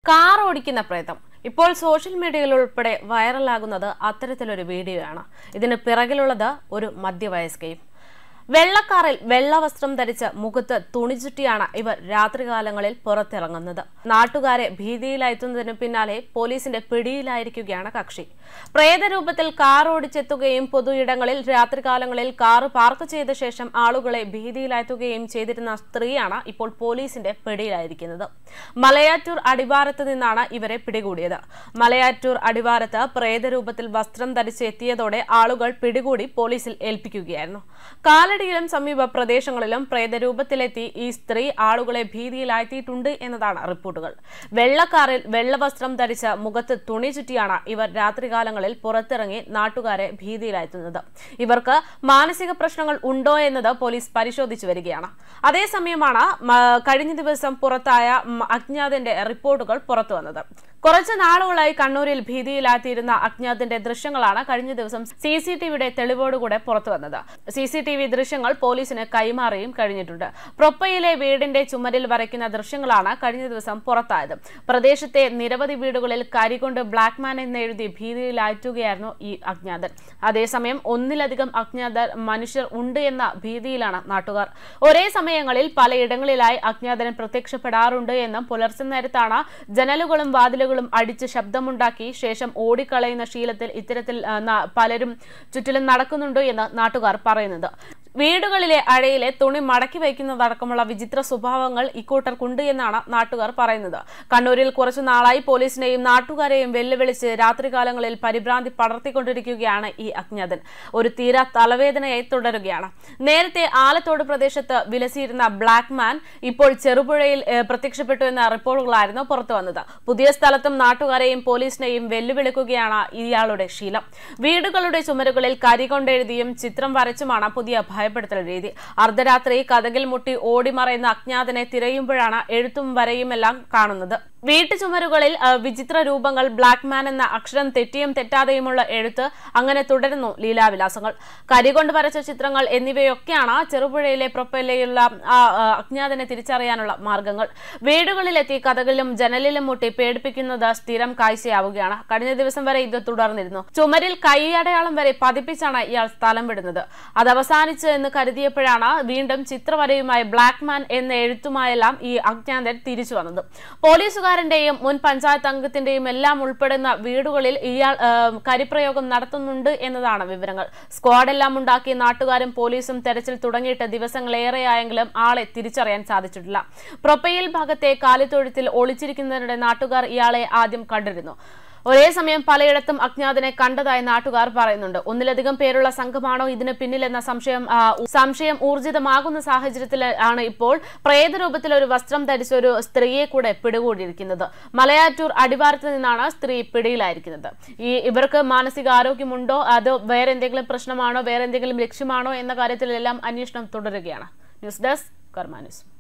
car ഓടിക്കുന്ന പ്രേതം ഇപ്പോൾ സോഷ്യൽ മീഡിയയിൽ ഉൾപ്പെടെ വൈറലാകുന്നത് അത്തരത്തിലൊരു വീഡിയോയാണ് ഇതിന് പിറകിലുള്ളത് ഒരു മധ്യവയസ്കയും വെള്ളക്കാറിൽ വെള്ളവസ്ത്രം ധരിച്ച് മുഖത്ത് തുണിചുറ്റിയാണ് ഇവർ രാത്രികാലങ്ങളിൽ പുറത്തിറങ്ങുന്നത് നാട്ടുകാരെ ഭീതിയിലായെത്തുന്നതിന് പിന്നാലെ പോലീസിന്റെ പിടിയിലായിരിക്കുകയാണ് കക്ഷി പ്രേതരൂപത്തിൽ കാർ ഓടിച്ചെത്തുകയും പൊതുയിടങ്ങളിൽ രാത്രികാലങ്ങളിൽ കാർ പാർക്ക് ചെയ്ത ശേഷം ആളുകളെ ഭീതിയിലായെത്തുകയും ചെയ്തിരുന്ന സ്ത്രീയാണ് ഇപ്പോൾ പോലീസിന്റെ പിടിയിലായിരിക്കുന്നത് മലയാറ്റൂർ അടിവാരത്ത് നിന്നാണ് ഇവരെ പിടികൂടിയത് മലയാറ്റൂർ അടിവാരത്ത് പ്രേതരൂപത്തിൽ വസ്ത്രം ധരിച്ച് എത്തിയതോടെ ആളുകൾ പിടികൂടി പോലീസിൽ ഏൽപ്പിക്കുകയായിരുന്നു കാലടിയിലും സമീപ പ്രദേശങ്ങളിലും പ്രേതരൂപത്തിലെത്തി ഈ സ്ത്രീ ആളുകളെ ഭീതിയിലാഴ്ത്തിയിട്ടുണ്ട് എന്നതാണ് റിപ്പോർട്ടുകൾ വെള്ളക്കാറിൽ വെള്ളവസ്ത്രം ധരിച്ച മുഖത്ത് തുണി ചുറ്റിയാണ് ഇവർ രാത്രികാലങ്ങളിൽ പുറത്തിറങ്ങി നാട്ടുകാരെ ഭീതിയിലാഴ്ത്തുന്നത് ഇവർക്ക് മാനസിക പ്രശ്നങ്ങൾ ഉണ്ടോ എന്നത് പോലീസ് പരിശോധിച്ചു വരികയാണ് അതേസമയമാണ് മ- കഴിഞ്ഞ ദിവസം പുറത്തായ ഉം, അജ്ഞാതന്റെ റിപ്പോർട്ടുകൾ പുറത്തു വന്നത് കുറച്ച് നാളുകളായി കണ്ണൂരിൽ ഭീതിയിലാത്തിയിരുന്ന അജ്ഞാതിന്റെ ദൃശ്യങ്ങളാണ് കഴിഞ്ഞ ദിവസം സി സി ടിവിയുടെ തെളിവോടുകൂടെ പുറത്തു വന്നത് സി സി ടി വി ദൃശ്യങ്ങൾ പോലീസിന് കൈമാറിയും കഴിഞ്ഞിട്ടുണ്ട് പ്രൊപ്പയിലെ വീടിന്റെ ചുമരിൽ വരയ്ക്കുന്ന ദൃശ്യങ്ങളാണ് കഴിഞ്ഞ ദിവസം പുറത്തായത് പ്രദേശത്തെ നിരവധി വീടുകളിൽ കരികൊണ്ട് ബ്ലാക്ക് മാൻ എന്നെഴുതി ഭീതിയിലാറ്റുകയായിരുന്നു ഈ അജ്ഞാതൻ അതേസമയം ഒന്നിലധികം അജ്ഞാതർ മനുഷ്യർ ഉണ്ട് എന്ന ഭീതിയിലാണ് നാട്ടുകാർ ഒരേ സമയങ്ങളിൽ പലയിടങ്ങളിലായി അജ്ഞാതൻ പ്രത്യക്ഷപ്പെടാറുണ്ട് എന്നും പുലർച്ചെ നേരത്താണ് ജനലുകളും വാതിലുകളും അടിച്ച് ശബ്ദമുണ്ടാക്കി ശേഷം ഓടിക്കളയുന്ന ശീലത്തിൽ ഇത്തരത്തിൽ ആ, ന- പലരും ചുറ്റിലും നടക്കുന്നുണ്ട് എന്ന് നാട്ടുകാർ പറയുന്നത് വീടുകളിലെ അഴയിലെ തുണി മടക്കി വയ്ക്കുന്നതടക്കമുള്ള വിചിത്ര സ്വഭാവങ്ങൾ ഇക്കൂട്ടർക്കുണ്ട് എന്നാണ് നാട്ടുകാർ പറയുന്നത് കണ്ണൂരിൽ കുറച്ചു നാളായി പോലീസിനെയും നാട്ടുകാരെയും വെല്ലുവിളിച്ച് രാത്രികാലങ്ങളിൽ പരിഭ്രാന്തി പടർത്തിക്കൊണ്ടിരിക്കുകയാണ് ഈ അജ്ഞാതൻ ഒരു തീരാ തലവേദനയായി തുടരുകയാണ് നേരത്തെ ആലത്തോട് പ്രദേശത്ത് വിലസിയിരുന്ന ബ്ലാക്ക് മാൻ ഇപ്പോൾ ചെറുപുഴയിൽ ഏഹ്, പ്രത്യക്ഷപ്പെട്ടു എന്ന റിപ്പോർട്ടുകളായിരുന്നു പുറത്തു വന്നത് പുതിയ സ്ഥലത്തും നാട്ടുകാരെയും പോലീസിനെയും വെല്ലുവിളിക്കുകയാണ് ഇയാളുടെ ശീലം വീടുകളുടെ ചുമരുകളിൽ കരി കൊണ്ടെഴുതിയും ചിത്രം വരച്ചുമാണ് പുതിയ ഭയപ്പെടുത്തൽ രീതി അർദ്ധരാത്രി കഥകിൽ മുട്ടി ഓടിമറയുന്ന അജ്ഞാതനെ തിരയുമ്പോഴാണ് എഴുത്തും വരയുമെല്ലാം കാണുന്നത് വീട്ടുചുമരുകളിൽ ആ, വിചിത്ര രൂപങ്ങൾ ബ്ലാക്ക് മാൻ എന്ന അക്ഷരം തെറ്റിയും തെറ്റാതെയുമുള്ള എഴുത്ത് അങ്ങനെ തുടരുന്നു ലീലാവിലാസങ്ങൾ കരികൊണ്ട് വരച്ച ചിത്രങ്ങൾ എന്നിവയൊക്കെയാണ് ചെറുപുഴയിലെ പ്രൊപ്പയിലെയുള്ള ആ ആ, അജ്ഞാതനെ തിരിച്ചറിയാനുള്ള മാർഗങ്ങൾ വീടുകളിലെത്തി കഥകളിലും ജനലിലും മുട്ടി പേടിപ്പിക്കുന്നത് സ്ഥിരം കാഴ്ചയാവുകയാണ് കഴിഞ്ഞ ദിവസം വരെ ഇത് തുടർന്നിരുന്നു ചുമരിൽ കൈയടയാളം വരെ പതിപ്പിച്ചാണ് ഇയാൾ സ്ഥലം വിടുന്നത് അത് അവസാനിച്ചു എന്ന് കരുതിയപ്പോഴാണ് വീണ്ടും ചിത്രവരയുമായി ബ്ലാക്ക് മാൻ എന്ന എഴുത്തുമായെല്ലാം ഈ അജ്ഞാതൻ തിരിച്ചു വന്നത് പോലീസുകാരന്റെയും മുൻ പഞ്ചായത്ത് അംഗത്തിന്റെയും എല്ലാം ഉൾപ്പെടുന്ന വീടുകളിൽ ഇയാൾ ആ, കരിപ്രയോഗം നടത്തുന്നുണ്ട് എന്നതാണ് വിവരങ്ങൾ സ്ക്വാഡെല്ലാം ഉണ്ടാക്കി നാട്ടുകാരും പോലീസും തെരച്ചിൽ തുടങ്ങിയിട്ട് ദിവസങ്ങളേറെയായെങ്കിലും ആളെ തിരിച്ചറിയാൻ സാധിച്ചിട്ടില്ല പ്രൊപ്പയിൽ ഭാഗത്തെ കാലിത്തൊഴുത്തിൽ ഒളിച്ചിരിക്കുന്നതിനിടെ നാട്ടുകാർ ഇയാളെ ആദ്യം കണ്ടിരുന്നു ഒരേ സമയം പലയിടത്തും അജ്ഞാതനെ കണ്ടതായി നാട്ടുകാർ പറയുന്നുണ്ട് ഒന്നിലധികം പേരുള്ള സംഘമാണോ ഇതിന് പിന്നിലെന്ന സംശയം ആ, സംശയം ഊർജിതമാകുന്ന സാഹചര്യത്തിൽ ആണ് ഇപ്പോൾ പ്രേതരൂപത്തിൽ ഒരു വസ്ത്രം ധരിച്ച ഒരു സ്ത്രീയെ കൂടെ പിടികൂടിയിരിക്കുന്നത് മലയാറ്റൂർ അടിവാരത്ത് നിന്നാണ് സ്ത്രീ പിടിയിലായിരിക്കുന്നത് ഈ ഇവർക്ക് മാനസികാരോഗ്യമുണ്ടോ അതോ വേറെ എന്തെങ്കിലും പ്രശ്നമാണോ വേറെ എന്തെങ്കിലും ലക്ഷ്യമാണോ എന്ന കാര്യത്തിലെല്ലാം അന്വേഷണം തുടരുകയാണ് ന്യൂസ് ഡെസ്ക് കർമാ ന്യൂസ്